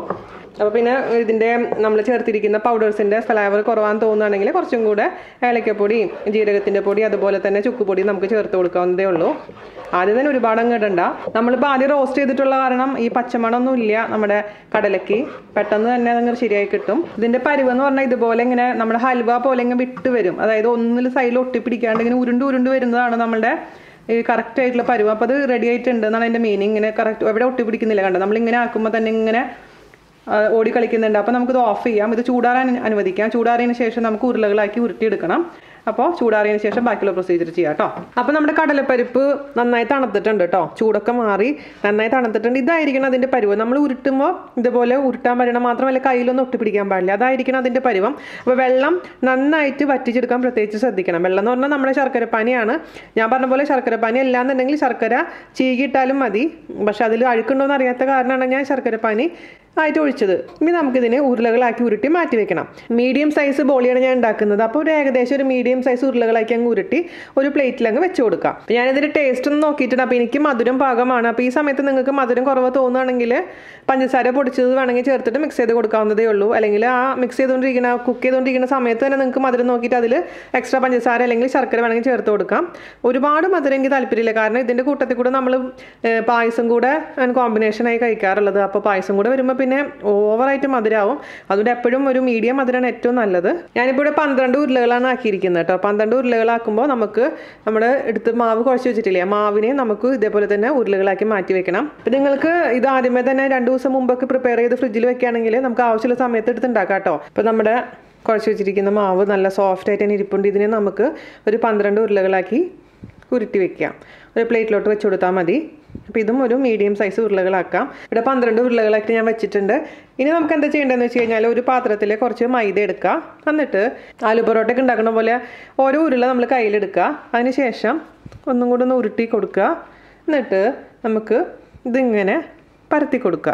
അപ്പോൾ പിന്നെ ഇതിൻ്റെ നമ്മൾ ചേർത്തിരിക്കുന്ന പൗഡേഴ്സിൻ്റെ ഫ്ലേവർ കുറവാന്ന് തോന്നുകയാണെങ്കിൽ കുറച്ചും കൂടെ ഏലക്കപ്പൊടിയും ജീരകത്തിൻ്റെ പൊടി അതുപോലെ തന്നെ ചുക്കുപൊടി നമുക്ക് ചേർത്ത് കൊടുക്കാവുന്നതേ ഉള്ളൂ ആദ്യം തന്നെ ഒരുപാട് അങ്ങ് ഇടണ്ട നമ്മളിപ്പോൾ ആദ്യം റോസ്റ്റ് ചെയ്തിട്ടുള്ള കാരണം ഈ പച്ചമണമൊന്നും ഇല്ല നമ്മുടെ കടലയ്ക്ക് പെട്ടെന്ന് തന്നെ അതങ്ങ് ശരിയായി കിട്ടും ഇതിൻ്റെ പരുവെന്ന് പറഞ്ഞാൽ ഇതുപോലെ ഇങ്ങനെ നമ്മുടെ ഹൽവ പോലെ ഇങ്ങനെ വിട്ട് വരും അതായത് ഒന്നിൽ സൈഡിൽ ഒട്ടിപ്പിടിക്കാണ്ട് ഇങ്ങനെ ഉരുണ്ട് ഉരുണ്ട് വരുന്നതാണ് നമ്മുടെ ഈ കറക്റ്റ് ആയിട്ടുള്ള പരുവം അപ്പോൾ അത് റെഡി ആയിട്ടുണ്ട് എന്നാണ് അതിൻ്റെ മീനിങ് ഇങ്ങനെ കറക്റ്റ് എവിടെ ഒട്ടിപ്പിടിക്കുന്നില്ല കണ്ടോ നമ്മളിങ്ങനെ ആക്കുമ്പോൾ തന്നെ ഇങ്ങനെ ആ, ഓടി കളിക്കുന്നുണ്ട് അപ്പോൾ നമുക്കിത് ഓഫ് ചെയ്യാം ഇത് ചൂടാറാൻ അനുവദിക്കാം ചൂടാറിയതിന് ശേഷം നമുക്ക് ഉരുളകളാക്കി ഉരുട്ടിയെടുക്കണം അപ്പോൾ ചൂടാറിയതിന് ശേഷം ബാക്കിയുള്ള പ്രൊസീജിയർ ചെയ്യാം കേട്ടോ അപ്പോൾ നമ്മുടെ കടലപ്പരിപ്പ് നന്നായി തണുത്തിട്ടുണ്ട് കേട്ടോ ചൂടൊക്കെ മാറി നന്നായി തണുത്തിട്ടുണ്ട് ഇതായിരിക്കണം അതിൻ്റെ പരുവം നമ്മൾ ഉരുട്ടുമ്പോൾ ഇതുപോലെ ഉരുട്ടാൻ പറ്റണം മാത്രമല്ല കയ്യിലൊന്നും ഒട്ടിപ്പിടിക്കാൻ പാടില്ല അതായിരിക്കണം അതിൻ്റെ പരുവം അപ്പോൾ വെള്ളം നന്നായിട്ട് വറ്റിച്ചെടുക്കാൻ പ്രത്യേകിച്ച് ശ്രദ്ധിക്കണം വെള്ളം എന്ന് പറഞ്ഞാൽ നമ്മുടെ ശർക്കരപ്പാനിയാണ് ഞാൻ പറഞ്ഞ പോലെ ശർക്കരപ്പാനി അല്ലാന്നുണ്ടെങ്കിൽ ശർക്കര ചീകിയിട്ടാലും മതി പക്ഷെ അതിൽ അഴുക്കുണ്ടോയെന്ന് അറിയാത്ത കാരണമാണ് ഞാൻ ശർക്കരപ്പാനി ആയിട്ട് ഒഴിച്ചത് ഇനി നമുക്കിതിനെ ഉരുളകളാക്കി ഉരുട്ടി മാറ്റി വെക്കണം മീഡിയം സൈസ് ബോളിയാണ് ഞാൻ ഉണ്ടാക്കുന്നത് അപ്പോൾ ഒരു ഏകദേശം ഒരു മീഡിയം സൈസ് ഉരുളകളാക്കി അങ്ങ് ഉരുട്ടി ഒരു പ്ലേറ്റിൽ അങ്ങ് വെച്ച് കൊടുക്കാം അപ്പോൾ ഞാനിതിൻ്റെ ടേസ്റ്റ് ഒന്ന് നോക്കിയിട്ടുണ്ട് അപ്പോൾ എനിക്ക് മധുരം പാകമാണ് അപ്പോൾ ഈ സമയത്ത് നിങ്ങൾക്ക് മധുരം കുറവ് തോന്നുകയാണെങ്കിൽ പഞ്ചസാര പൊടിച്ചത് വേണമെങ്കിൽ ചേർത്തിട്ട് മിക്സ് ചെയ്ത് കൊടുക്കാവുന്നതേ ഉള്ളൂ അല്ലെങ്കിൽ ആ മിക്സ് ചെയ്തുകൊണ്ടിരിക്കുന്ന കുക്ക് ചെയ്തുകൊണ്ടിരിക്കുന്ന സമയത്ത് തന്നെ നിങ്ങൾക്ക് മധുരം നോക്കിയിട്ട് അതിൽ എക്സ്ട്രാ പഞ്ചസാര അല്ലെങ്കിൽ ശർക്കര വേണമെങ്കിൽ ചേർത്ത് കൊടുക്കാം ഒരുപാട് മധുരം എനിക്ക് താല്പര്യമില്ല കാരണം ഇതിൻ്റെ കൂട്ടത്തിൽ കൂടെ നമ്മൾ പായസം കൂടെ കോമ്പിനേഷനായി കഴിക്കാറുള്ളത് അപ്പോൾ പായസം കൂടെ വരുമ്പോൾ പിന്നെ ഓവറായിട്ട് മധുരമാവും അതുകൊണ്ട് എപ്പോഴും ഒരു മീഡിയം മധുരമാണ് ഏറ്റവും നല്ലത് ഞാനിപ്പോൾ ഇവിടെ പന്ത്രണ്ട് ഉരുളകളാണ് ആക്കിയിരിക്കുന്നത് കേട്ടോ പന്ത്രണ്ട് ഉരുളകളാക്കുമ്പോൾ നമുക്ക് നമ്മുടെ എടുത്ത് മാവ് കുഴച്ച് വെച്ചിട്ടില്ലേ ആ മാവിനെ നമുക്ക് ഇതേപോലെ തന്നെ ഉരുളകളാക്കി മാറ്റി വെക്കണം അപ്പം നിങ്ങൾക്ക് ഇത് ആദ്യമേ തന്നെ രണ്ട് ദിവസം മുമ്പൊക്കെ പ്രിപ്പയർ ചെയ്ത് ഫ്രിഡ്ജിൽ വെക്കുകയാണെങ്കിൽ നമുക്ക് ആവശ്യമുള്ള സമയത്ത് എടുത്ത് ഉണ്ടാക്കാം കേട്ടോ അപ്പോൾ നമ്മുടെ കുഴച്ച് വെച്ചിരിക്കുന്ന മാവ് നല്ല സോഫ്റ്റ് ആയിട്ട് തന്നെ ഇരിപ്പുണ്ട് ഇതിനെ നമുക്ക് ഒരു പന്ത്രണ്ട് ഉരുളകളാക്കി ഉരുട്ടി വെക്കാം ഒരു പ്ലേറ്റിലോട്ട് വെച്ച് കൊടുത്താൽ മതി അപ്പോൾ ഇതും ഒരു മീഡിയം സൈസ് ഉരുളകളാക്കാം ഇവിടെ പന്ത്രണ്ട് ഉരുളകളാക്കി ഞാൻ വെച്ചിട്ടുണ്ട് ഇനി നമുക്ക് എന്താ ചെയ്യേണ്ടതെന്ന് വെച്ച് കഴിഞ്ഞാൽ ഒരു പാത്രത്തിൽ കുറച്ച് മൈദ എടുക്കുക എന്നിട്ട് ആലു പൊറോട്ടയൊക്കെ ഉണ്ടാക്കുന്ന പോലെ ഓരോ ഉരുള നമ്മൾ കയ്യിലെടുക്കുക അതിന് ശേഷം ഒന്നും കൂടെ ഒന്ന് ഉരുട്ടി കൊടുക്കുക എന്നിട്ട് നമുക്ക് ഇതിങ്ങനെ പരത്തി കൊടുക്കുക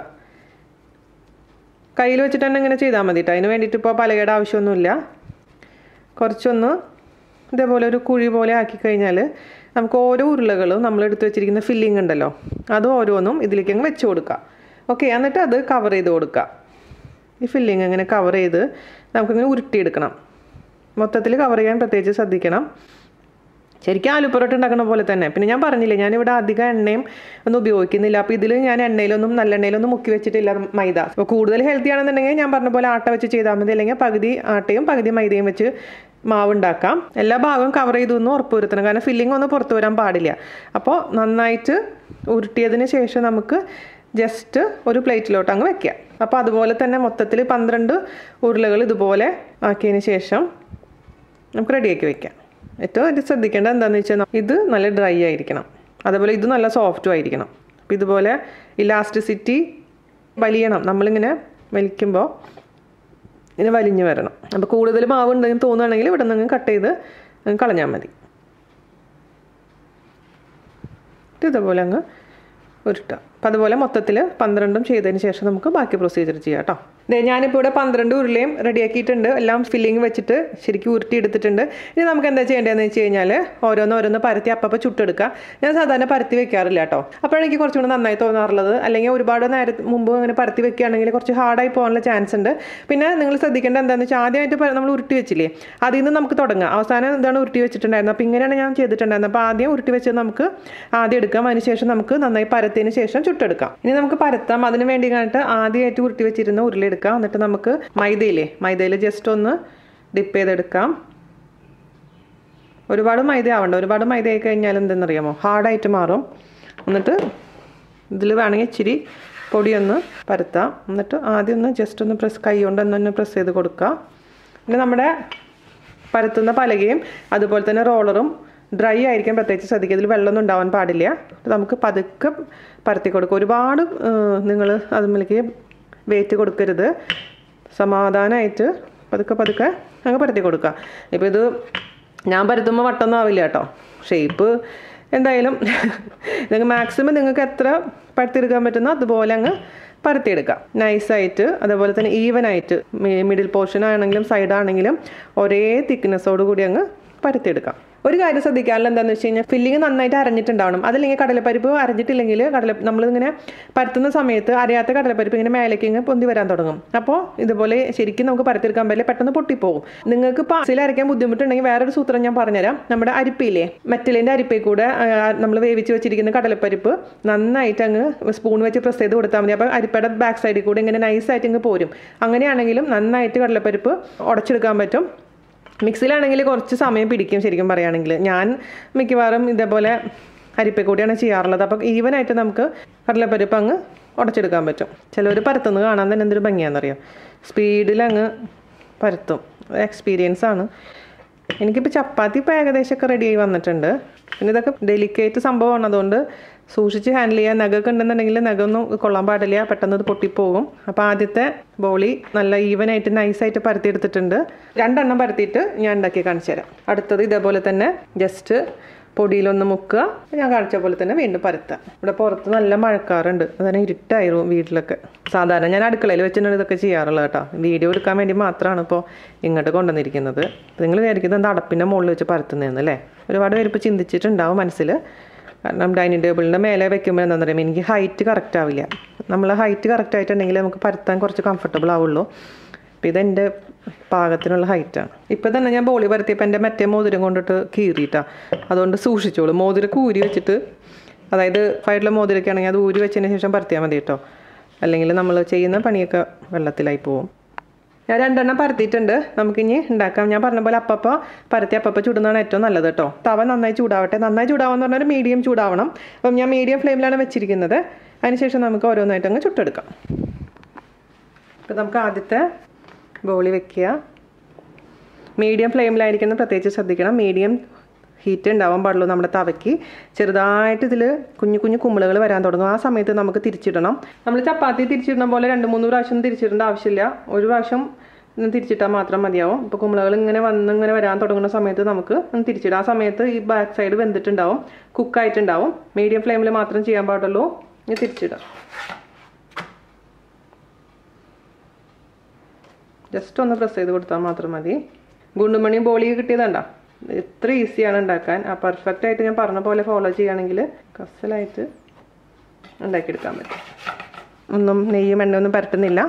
കയ്യിൽ വെച്ചിട്ട് തന്നെ ഇങ്ങനെ ചെയ്താൽ മതി കേട്ടോ അതിന് വേണ്ടിയിട്ട് ഇപ്പോൾ പലകയുടെ ആവശ്യമൊന്നുമില്ല കുറച്ചൊന്ന് ഇതേപോലെ ഒരു കുഴി പോലെ ആക്കി കഴിഞ്ഞാൽ നമുക്ക് ഓരോ ഉരുളകളും നമ്മൾ എടുത്ത് വെച്ചിരിക്കുന്ന ഫില്ലിംഗ് ഉണ്ടല്ലോ അത് ഓരോന്നും ഇതിലേക്ക് അങ്ങ് വെച്ച് കൊടുക്കുക ഓക്കെ എന്നിട്ട് അത് കവർ ചെയ്ത് കൊടുക്കുക ഈ ഫില്ലിംഗ് അങ്ങനെ കവർ ചെയ്ത് നമുക്കിങ്ങനെ ഉരുട്ടിയെടുക്കണം മൊത്തത്തിൽ കവർ ചെയ്യാൻ പ്രത്യേകിച്ച് ശ്രദ്ധിക്കണം ശരിക്കും ആലു പൊറോട്ട ഉണ്ടാക്കുന്ന പോലെ തന്നെ പിന്നെ ഞാൻ പറഞ്ഞില്ലേ ഞാനിവിടെ അധികം എണ്ണയും ഒന്നും ഉപയോഗിക്കുന്നില്ല അപ്പോൾ ഇതിൽ ഞാൻ എണ്ണയിലൊന്നും നല്ല എണ്ണയിലൊന്നും മുക്കി വെച്ചിട്ടില്ല മൈദ അപ്പോൾ കൂടുതൽ ഹെൽത്തി ആണെന്നുണ്ടെങ്കിൽ ഞാൻ പറഞ്ഞ പോലെ ആട്ട വെച്ച് ചെയ്താൽ മതി അല്ലെങ്കിൽ പകുതി ആട്ടയും പകുതി മൈദയും വെച്ച് മാവ് ഉണ്ടാക്കാം എല്ലാ ഭാഗവും കവർ ചെയ്തു എന്ന് ഉറപ്പ് വരുത്തണം കാരണം ഫില്ലിംഗ് ഒന്നും പുറത്തു വരാൻ പാടില്ല അപ്പോൾ നന്നായിട്ട് ഉരുട്ടിയതിന് ശേഷം നമുക്ക് ജസ്റ്റ് ഒരു പ്ലേറ്റിലോട്ട് അങ്ങ് വെക്കാം അപ്പോൾ അതുപോലെ തന്നെ മൊത്തത്തിൽ പന്ത്രണ്ട് ഉരുളകൾ ഇതുപോലെ ആക്കിയതിന് ശേഷം നമുക്ക് റെഡിയാക്കി വെക്കാം ഏറ്റവും ആയിട്ട് ശ്രദ്ധിക്കേണ്ടത് എന്താണെന്ന് വെച്ചാൽ ഇത് നല്ല ഡ്രൈ ആയിരിക്കണം അതുപോലെ ഇത് നല്ല സോഫ്റ്റും ആയിരിക്കണം അപ്പം ഇതുപോലെ ഇലാസ്റ്റിസിറ്റി വലിയണം നമ്മളിങ്ങനെ വലിക്കുമ്പോൾ ഇങ്ങനെ വലിഞ്ഞു വരണം അപ്പോൾ കൂടുതൽ മാവ് ഉണ്ടെന്ന് തോന്നുകയാണെങ്കിൽ ഇവിടെ നിന്ന് കട്ട് ചെയ്ത് അങ്ങ് കളഞ്ഞാൽ മതി ഇത് ഇതുപോലെ അങ്ങ് ഉരുട്ടാം അപ്പം അതുപോലെ മൊത്തത്തിൽ പന്ത്രണ്ടും ചെയ്തതിന് ശേഷം നമുക്ക് ബാക്കി പ്രൊസീജിയർ ചെയ്യാം കേട്ടോ ദേ ഞാനിപ്പോൾ ഇവിടെ പന്ത്രണ്ട് ഉരുളയും റെഡിയാക്കിയിട്ടുണ്ട് എല്ലാം ഫില്ലിങ് വെച്ചിട്ട് ശരിക്കും ഉരുട്ടി എടുത്തിട്ടുണ്ട് ഇനി നമുക്ക് എന്താ ചെയ്യേണ്ടതെന്ന് വെച്ച് കഴിഞ്ഞാൽ ഓരോന്ന് ഓരോന്ന് പരത്തി അപ്പം ചുട്ടെടുക്കുക ഞാൻ സാധാരണ പരത്തി വെക്കാറില്ല കേട്ടോ അപ്പോഴാണ് എനിക്ക് കുറച്ചും കൂടെ നന്നായി തോന്നാറുള്ളത് അല്ലെങ്കിൽ ഒരുപാട് നേരം മുമ്പ് അങ്ങനെ പരത്തി വെക്കുകയാണെങ്കിൽ കുറച്ച് ഹാർഡായി പോകാനുള്ള ചാൻസ് ഉണ്ട് പിന്നെ നിങ്ങൾ ശ്രദ്ധിക്കേണ്ടത് എന്താണെന്ന് വെച്ചാൽ ആദ്യമായിട്ട് പ- നമ്മൾ ഉരുട്ടി വെച്ചില്ലേ അതിൽ നിന്ന് നമുക്ക് തുടങ്ങാം അവസാനം എന്താണ് ഉരുട്ടി വെച്ചിട്ടുണ്ടായിരുന്നത് അപ്പോൾ ഇങ്ങനെയാണ് ഞാൻ ചെയ്തിട്ടുണ്ടായിരുന്നത് അപ്പോൾ ആദ്യം ഉരുട്ടി വെച്ചത് നമുക്ക് ആദ്യം എടുക്കാം അതിന് ശേഷം നമുക്ക് നന്നായി പരത്തിയതിന് ശേഷം ചുട്ടെടുക്കാം ഇനി നമുക്ക് പരത്താം അതിന് വേണ്ടി കണ്ടിട്ട് ആദ്യമായിട്ട് ഉരുട്ടി വെച്ചിരുന്ന ഉരുളി എടുക്കാം എന്നിട്ട് നമുക്ക് മൈദയില്ലേ മൈദയിൽ ജസ്റ്റ് ഒന്ന് ഡിപ്പ് ചെയ്തെടുക്കാം ഒരുപാട് മൈദ ആവണ്ട ഒരുപാട് മൈദ ആയി കഴിഞ്ഞാൽ എന്തെന്നറിയാമോ ഹാർഡായിട്ട് മാറും എന്നിട്ട് ഇതിൽ വേണമെങ്കിൽ ഇച്ചിരി പൊടിയൊന്ന് പരത്താം എന്നിട്ട് ആദ്യം ഒന്ന് ജസ്റ്റ് ഒന്ന് പ്രസ് കൈ കൊണ്ട് ഒന്ന് പ്രസ് ചെയ്ത് കൊടുക്കുക പിന്നെ നമ്മുടെ പരത്തുന്ന പലകയും അതുപോലെ തന്നെ റോളറും ഡ്രൈ ആയിരിക്കാൻ പ്രത്യേകിച്ച് ശ്രദ്ധിക്കുക ഇതിൽ വെള്ളമൊന്നും ഉണ്ടാവാൻ പാടില്ല നമുക്ക് പതുക്കെ പരത്തി കൊടുക്കുക ഒരുപാട് നിങ്ങൾ അതിലേക്ക് വെയിറ്റ് കൊടുക്കരുത് സമാധാനമായിട്ട് പതുക്കെ പതുക്കെ അങ്ങ് പരത്തി കൊടുക്കുക ഇപ്പോൾ ഇത് ഞാൻ പരത്തുമ്പോൾ വട്ടൊന്നും ആവില്ല കേട്ടോ ഷേപ്പ് എന്തായാലും നിങ്ങൾ മാക്സിമം നിങ്ങൾക്ക് എത്ര പരത്തിയെടുക്കാൻ പറ്റുന്നോ അതുപോലെ അങ്ങ് പരത്തിയെടുക്കാം നൈസായിട്ട് അതേപോലെ തന്നെ ഈവനായിട്ട് മിഡിൽ പോർഷൻ ആണെങ്കിലും സൈഡ് ആണെങ്കിലും ഒരേ തിക്നെസ്സോട് കൂടി അങ്ങ് പരത്തിയെടുക്കാം ഒരു കാര്യം ശ്രദ്ധിക്കാനുള്ള എന്താണെന്ന് വെച്ച് കഴിഞ്ഞാൽ ഫില്ലിങ് നന്നായിട്ട് അരഞ്ഞിട്ടുണ്ടാവണം അതല്ലെങ്കിൽ കടലപ്പരിപ്പ് അരഞ്ഞിട്ടില്ലെങ്കിൽ കടല നമ്മളിങ്ങനെ പരത്തുന്ന സമയത്ത് അരയാത്ത കടലപ്പരിപ്പ് ഇങ്ങനെ മേലേക്ക് ഇങ്ങനെ പൊന്തി വരാൻ തുടങ്ങും അപ്പോൾ ഇതുപോലെ ശരിക്കും നമുക്ക് പരത്തിയെടുക്കാൻ പറ്റില്ല പെട്ടെന്ന് പൊട്ടിപ്പോകും നിങ്ങൾക്ക് പാസിൽ അരയ്ക്കാൻ ബുദ്ധിമുട്ടുണ്ടെങ്കിൽ വേറൊരു സൂത്രം ഞാൻ പറഞ്ഞുതരാം നമ്മുടെ അരിപ്പയില്ലേ മെറ്റലിൻ്റെ അരിപ്പയിൽ കൂടെ നമ്മൾ വേവിച്ച് വെച്ചിരിക്കുന്ന കടലപ്പരിപ്പ് നന്നായിട്ട് അങ്ങ് സ്പൂൺ വെച്ച് പ്രസ് ചെയ്ത് കൊടുത്താൽ മതി അപ്പോൾ അരിപ്പയുടെ ബാക്ക് സൈഡിൽ കൂടെ ഇങ്ങനെ നൈസായിട്ട് ഇങ്ങ് പോരും അങ്ങനെയാണെങ്കിലും നന്നായിട്ട് കടലപ്പരിപ്പ് ഉടച്ചെടുക്കാൻ പറ്റും മിക്സിയിലാണെങ്കിൽ കുറച്ച് സമയം പിടിക്കും ശരിക്കും പറയുകയാണെങ്കിൽ ഞാൻ മിക്കവാറും ഇതേപോലെ അരിപ്പ കൂടിയാണ് ചെയ്യാറുള്ളത് അപ്പം ഈവനായിട്ട് നമുക്ക് കടലപ്പരിപ്പ് അങ്ങ് ഉടച്ചെടുക്കാൻ പറ്റും ചിലർ പരത്തുന്നത് കാണാൻ തന്നെ എന്തൊരു ഭംഗിയാണെന്നറിയാം സ്പീഡിൽ അങ്ങ് പരത്തും എക്സ്പീരിയൻസ് ആണ് എനിക്കിപ്പോൾ ചപ്പാത്തി ഇപ്പോൾ ഏകദേശമൊക്കെ റെഡിയായി വന്നിട്ടുണ്ട് പിന്നെ ഇതൊക്കെ ഡെലിക്കേറ്റ് സംഭവമാണ് അതുകൊണ്ട് സൂക്ഷിച്ച് ഹാൻഡിൽ ചെയ്യാൻ നഖമൊക്കെ ഉണ്ടെന്നുണ്ടെങ്കിൽ നഖമൊന്നും കൊള്ളാൻ പാടില്ല പെട്ടെന്ന് ഇത് പൊട്ടിപ്പോകും അപ്പോൾ ആദ്യത്തെ ബോളി നല്ല ഈവനായിട്ട് നൈസായിട്ട് പരത്തിയെടുത്തിട്ടുണ്ട് രണ്ടെണ്ണം പരത്തിയിട്ട് ഞാൻ ഉണ്ടാക്കി കാണിച്ചു തരാം അടുത്തത് ഇതേപോലെ തന്നെ ജസ്റ്റ് പൊടിയിലൊന്ന് മുക്കുക ഞാൻ കാണിച്ച പോലെ തന്നെ വീണ്ടും പരത്തുക ഇവിടെ പുറത്ത് നല്ല മഴക്കാറുണ്ട് അതന്നെ ഇരുട്ടായിരുന്നു വീട്ടിലൊക്കെ സാധാരണ ഞാൻ അടുക്കളയിൽ വെച്ചിട്ടാണ് ഇതൊക്കെ ചെയ്യാറുള്ളത് കേട്ടോ വീഡിയോ എടുക്കാൻ വേണ്ടി മാത്രമാണ് ഇപ്പോൾ ഇങ്ങോട്ട് കൊണ്ടുവന്നിരിക്കുന്നത് നിങ്ങൾ വിചാരിക്കുന്നത് എന്താ അടപ്പിൻ്റെ മുകളിൽ വെച്ച് പരത്തുന്നതെന്ന് അല്ലേ ഒരുപാട് പേര് ഇപ്പോൾ ചിന്തിച്ചിട്ടുണ്ടാവും മനസ്സിൽ കാരണം ഡൈനിങ് ടേബിളിൻ്റെ മേലെ വെക്കുമ്പോൾ എന്താണെന്ന് പറയുമ്പോൾ എനിക്ക് ഹൈറ്റ് കറക്റ്റ് ആവില്ല നമ്മൾ ഹൈറ്റ് കറക്റ്റ് ആയിട്ടുണ്ടെങ്കിൽ നമുക്ക് പരത്താൻ കുറച്ച് കംഫർട്ടബിൾ ആവുള്ളൂ അപ്പോൾ ഇതെൻ്റെ പാകത്തിനുള്ള ഹൈറ്റാണ് ഇപ്പോൾ തന്നെ ഞാൻ ബോളി പരത്തിയപ്പോൾ എൻ്റെ മറ്റേ മോതിരം കൊണ്ടിട്ട് കീറിയിട്ടാ അതുകൊണ്ട് സൂക്ഷിച്ചോളൂ മോതിരക്ക് ഊരി വെച്ചിട്ട് അതായത് ഫയറിലെ മോതിരൊക്കെ ആണെങ്കിൽ അത് ഊരി വെച്ചതിന് ശേഷം പരത്തിയാൽ മതി കേട്ടോ അല്ലെങ്കിൽ നമ്മൾ ചെയ്യുന്ന പണിയൊക്കെ വെള്ളത്തിലായി പോവും ഞാൻ രണ്ടെണ്ണം പരത്തിയിട്ടുണ്ട് നമുക്കിനി ഉണ്ടാക്കാം ഞാൻ പറഞ്ഞ പോലെ അപ്പപ്പോൾ പരത്തി അപ്പപ്പോൾ ചുടുന്നതാണ് ഏറ്റവും നല്ലത് കേട്ടോ തവ നന്നായി ചൂടാവട്ടെ നന്നായി ചൂടാവാന്ന് പറഞ്ഞാൽ ഒരു മീഡിയം ചൂടാവണം അപ്പം ഞാൻ മീഡിയം ഫ്ലെയിമിലാണ് വെച്ചിരിക്കുന്നത് അതിനുശേഷം നമുക്ക് ഓരോന്നായിട്ട് അങ്ങ് ചുട്ടെടുക്കാം ഇപ്പം നമുക്ക് ആദ്യത്തെ ബോളി വെക്കുക മീഡിയം ഫ്ലെയിമിലായിരിക്കണം പ്രത്യേകിച്ച് ശ്രദ്ധിക്കണം മീഡിയം ഹീറ്റ് ഉണ്ടാവാൻ പാടുള്ളൂ നമ്മുടെ തവയ്ക്ക് ചെറുതായിട്ട് ഇതിൽ കുഞ്ഞു കുഞ്ഞു കുമ്പിളുകൾ വരാൻ തുടങ്ങും ആ സമയത്ത് നമുക്ക് തിരിച്ചിടണം നമ്മൾ ചപ്പാത്തി തിരിച്ചിടുന്ന പോലെ രണ്ട് മൂന്ന് പ്രാവശ്യം തിരിച്ചിടേണ്ട ആവശ്യമില്ല ഒരു പ്രാവശ്യം ഒന്ന് തിരിച്ചിട്ടാൽ മാത്രം മതിയാവും ഇപ്പോൾ കുമ്പളകൾ ഇങ്ങനെ വന്ന് ഇങ്ങനെ വരാൻ തുടങ്ങുന്ന സമയത്ത് നമുക്ക് ഒന്ന് തിരിച്ചിടാം ആ സമയത്ത് ഈ ബാക്ക് സൈഡ് വെന്തിട്ടുണ്ടാവും കുക്കായിട്ടുണ്ടാവും മീഡിയം ഫ്ലെയിമിൽ മാത്രം ചെയ്യാൻ പാടുള്ളൂ ഇനി തിരിച്ചിടാം ജസ്റ്റ് ഒന്ന് പ്രസ് ചെയ്ത് കൊടുത്താൽ മാത്രം മതി ഗുണ്ടുമണി ബോളി കിട്ടിയതുണ്ടോ എത്ര ഈസിയാണ് ഉണ്ടാക്കാൻ ആ പെർഫെക്റ്റ് ആയിട്ട് ഞാൻ പറഞ്ഞ പോലെ ഫോളോ ചെയ്യുകയാണെങ്കിൽ കസലായിട്ട് ഉണ്ടാക്കിയെടുക്കാൻ പറ്റും ഒന്നും നെയ്യും എണ്ണയൊന്നും പരട്ടുന്നില്ല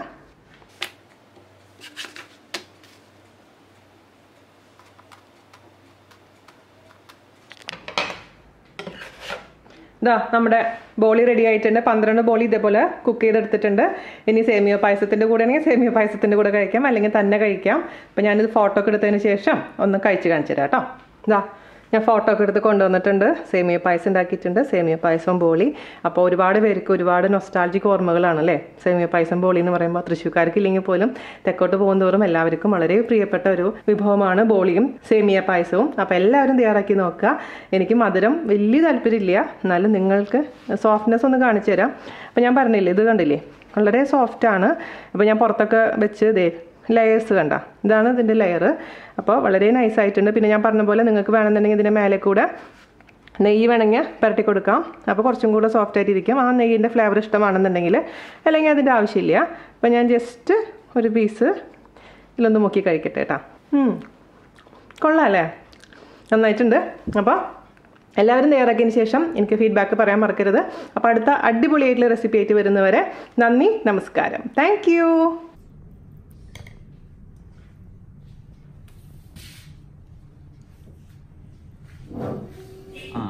ഇതാ നമ്മുടെ ബോളി റെഡി ആയിട്ടുണ്ട് പന്ത്രണ്ട് ബോളി ഇതേപോലെ കുക്ക് ചെയ്തെടുത്തിട്ടുണ്ട് ഇനി സേമിയ പായസത്തിൻ്റെ കൂടെ ആണെങ്കിൽ സേമിയ പായസത്തിൻ്റെ കൂടെ കഴിക്കാം അല്ലെങ്കിൽ തന്നെ കഴിക്കാം അപ്പോൾ ഞാനിത് ഫോട്ടോ ഒക്കെ എടുത്തതിന് ശേഷം ഒന്ന് കഴിച്ച് കാണിച്ചു തരാം കേട്ടോ ഇതാ ഞാൻ ഫോട്ടോ ഒക്കെ എടുത്ത് കൊണ്ടുവന്നിട്ടുണ്ട് സേമിയ പായസം ഉണ്ടാക്കിയിട്ടുണ്ട് സേമിയ പായസം ബോളി അപ്പോൾ ഒരുപാട് പേർക്ക് ഒരുപാട് നൊസ്റ്റാൾജിക് ഓർമ്മകളാണ് അല്ലേ സേമിയ പായസം ബോളി എന്ന് പറയുമ്പോൾ തൃശ്ശൂർക്കാർക്ക് ഇല്ലെങ്കിൽ പോലും തെക്കോട്ട് പോകുന്നതോറും എല്ലാവർക്കും വളരെ പ്രിയപ്പെട്ട ഒരു വിഭവമാണ് ബോളിയും സേമിയ പായസവും അപ്പോൾ എല്ലാവരും തയ്യാറാക്കി നോക്കുക എനിക്ക് മധുരം വലിയ താല്പര്യമില്ല എന്നാലും നിങ്ങൾക്ക് സോഫ്റ്റ്നെസ് ഒന്ന് കാണിച്ചു തരാം അപ്പോൾ ഞാൻ പറഞ്ഞില്ലേ ഇത് കണ്ടില്ലേ വളരെ സോഫ്റ്റാണ് അപ്പോൾ ഞാൻ പുറത്തൊക്കെ വെച്ച് ദേ ലെയേഴ്സ് കണ്ട ഇതാണ് ഇതിൻ്റെ ലെയർ അപ്പോൾ വളരെ നൈസ് ആയിട്ടുണ്ട് പിന്നെ ഞാൻ പറഞ്ഞ പോലെ നിങ്ങൾക്ക് വേണമെന്നുണ്ടെങ്കിൽ ഇതിൻ്റെ മേലെ കൂടെ നെയ്യ് വേണമെങ്കിൽ പുരട്ടി കൊടുക്കാം അപ്പോൾ കുറച്ചും കൂടെ സോഫ്റ്റ് ആയിട്ടിരിക്കും ആ നെയ്യിൻ്റെ ഫ്ലേവർ ഇഷ്ടമാണെന്നുണ്ടെങ്കിൽ അല്ലെങ്കിൽ അതിൻ്റെ ആവശ്യമില്ല അപ്പോൾ ഞാൻ ജസ്റ്റ് ഒരു പീസ് ഇതിലൊന്ന് മുക്കി കഴിക്കട്ടെ കേട്ടോ കൊള്ളാം അല്ലേ നന്നായിട്ടുണ്ട് അപ്പോൾ എല്ലാവരും തയ്യാറാക്കിയതിന് ശേഷം എനിക്ക് ഫീഡ്ബാക്ക് പറയാൻ മറക്കരുത് അപ്പോൾ അടുത്ത അടിപൊളിയായിട്ടുള്ള റെസിപ്പി ആയിട്ട് വരുന്നവരെ നന്ദി നമസ്കാരം താങ്ക് ആ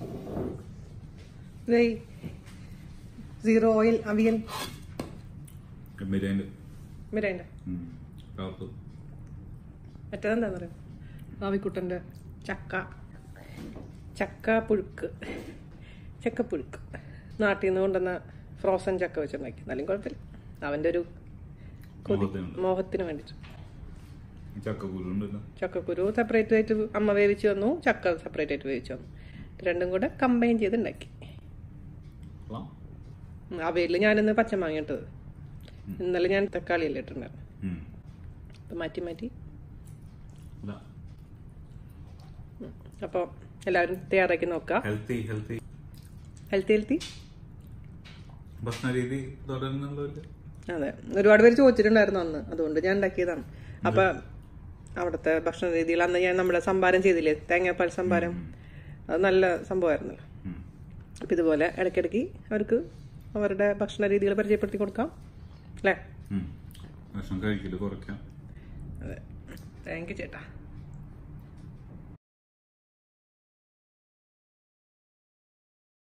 സീറോ ഓയിൽ അവിയൽ ബിരിയാണി മിരേണ്ട പവർഫുൾ മറ്റേതെന്താന്ന് പറയാം ആവിക്കുട്ടൻ്റെ ചക്ക ചക്ക പുഴുക്ക് ചക്കപ്പുഴുക്ക് നാട്ടിൽ നിന്ന് കൊണ്ടുവന്ന ഫ്രോസൺ ചക്ക വെച്ചുണ്ടാക്കി എന്നാലും കുഴപ്പമില്ല അവൻ്റെ ഒരു കൊതി മോഹത്തിനുണ്ട്. മോഹത്തിന് വേണ്ടിയിട്ട് ചക്കക്കുരു ഉണ്ടല്ലോ ചക്കക്കുരു സെപ്പറേറ്റ് ആയിട്ട് അമ്മ വേവിച്ച് തന്നു ചക്ക സെപ്പറേറ്റ് ആയിട്ട് വേവിച്ച് തന്നു ഇത് രണ്ടും കൂടെ കമ്പൈൻ ചെയ്ത് ഉണ്ടാക്കി കൊള്ളാം അവയിൽ ഞാനിന്ന് പച്ചമാങ്ങ ഇട്ടത് ഇന്നലെ ഞാൻ തക്കാളി അല്ലേ ഇട്ടിട്ടുണ്ടായിരുന്നു ഉം. അപ്പം മാറ്റി മാറ്റി ഇതാ. അപ്പോൾ എല്ലാവരും തയ്യാറാക്കി നോക്കുക ഹെൽത്തി ഹെൽത്തി ഹെൽത്തി ഹെൽത്തി ഭക്ഷണ രീതി തുടരുന്നുള്ളവര് അതെ ഒരുപാട് പേര് ചോദിച്ചിട്ടുണ്ടായിരുന്നു അന്ന് അതുകൊണ്ട് ഞാൻ ഉണ്ടാക്കിയതാണ് അപ്പൊ അവിടുത്തെ ഭക്ഷണ രീതികൾ അന്ന് ഞാൻ നമ്മുടെ സംഭാരം ചെയ്തില്ലേ തേങ്ങാപ്പാൽ സംഭാരം അത് നല്ല സംഭവമായിരുന്നല്ലോ ഉം. അപ്പം ഇതുപോലെ ഇടയ്ക്കിടയ്ക്ക് അവർക്ക് അവരുടെ ഭക്ഷണ രീതികൾ പരിചയപ്പെടുത്തി കൊടുക്കാം അല്ലേ ഉം. ഭക്ഷണം കഴിക്കല് കുറയ്ക്കാം അതെ താങ്ക് യു ചേട്ടാ